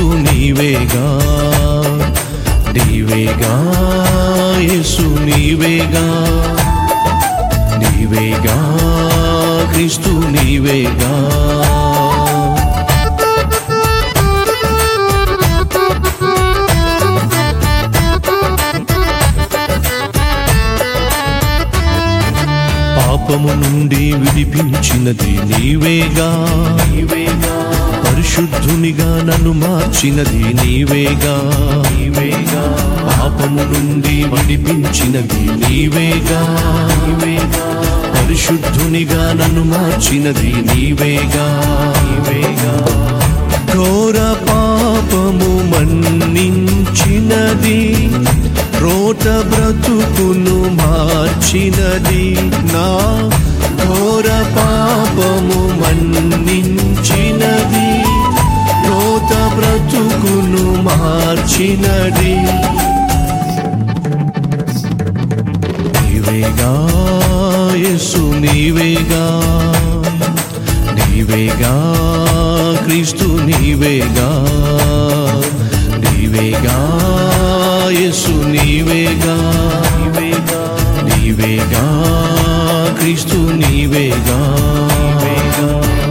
నీవేగా నీవేగా యేసు నీవేగా నీవేగా క్రీస్తు నీవేగా పాపము నుండి విడిపించినది నీవేగా నీవేగా పరిశుద్ధునిగా నన్ను మార్చినది నీవేగా నీవేగా పాపము నుండి విడిపించినది నీవేగా నీవేగా పరిశుద్ధునిగా నన్ను మార్చినది నీవేగా నీవేగా ఘోర పాపము మన్నించినది రోత బ్రతుకును మార్చినది నా ఘోర పాపము మన్నించినది రోత బ్రతుకును మార్చినది నీవేగా యేసు నీవేగా నీవేగా క్రీస్తు నీవేగా నీవేగా యేసు నీవేగా నీవేగా నీవేగా క్రీస్తు నీవేగా నీవేగా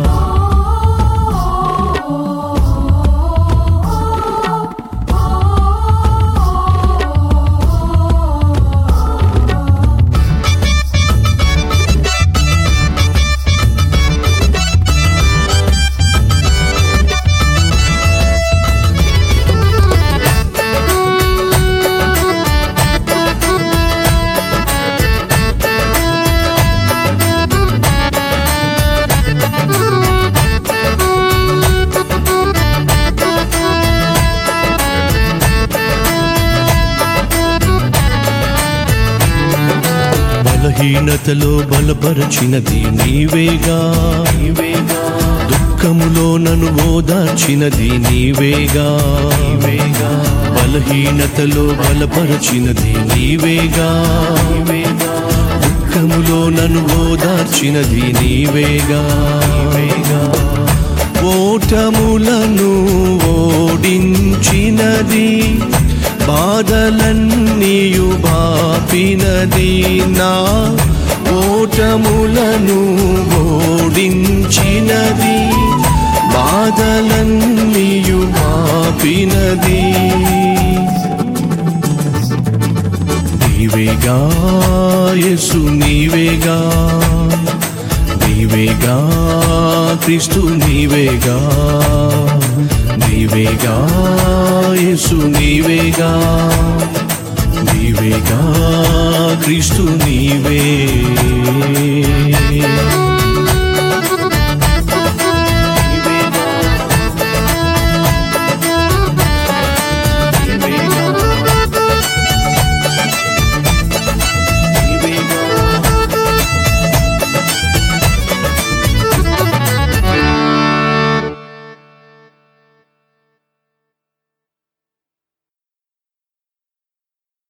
బలహీనతలో బలపరచినది నీవేగా నీవేగా దుఃఖములో నన్ను ఓదార్చినది నీవేగా నీవేగా బలహీనతలో బలపరచినది నీవేగా నీవేగా దుఃఖములో నన్ను ఓదార్చినది నీవేగా నీవేగా ఓటములను ఓడించినది బాధలన్నీయు బాపినది నా ఓటములను ఓడించినది బాధలన్నీయు బాపినది నీవేగా యేసు నీవేగా నీవేగా క్రీస్తు నీవేగా నీవేగా యేసు నీవేగా నీవేగా క్రీస్తు నీవే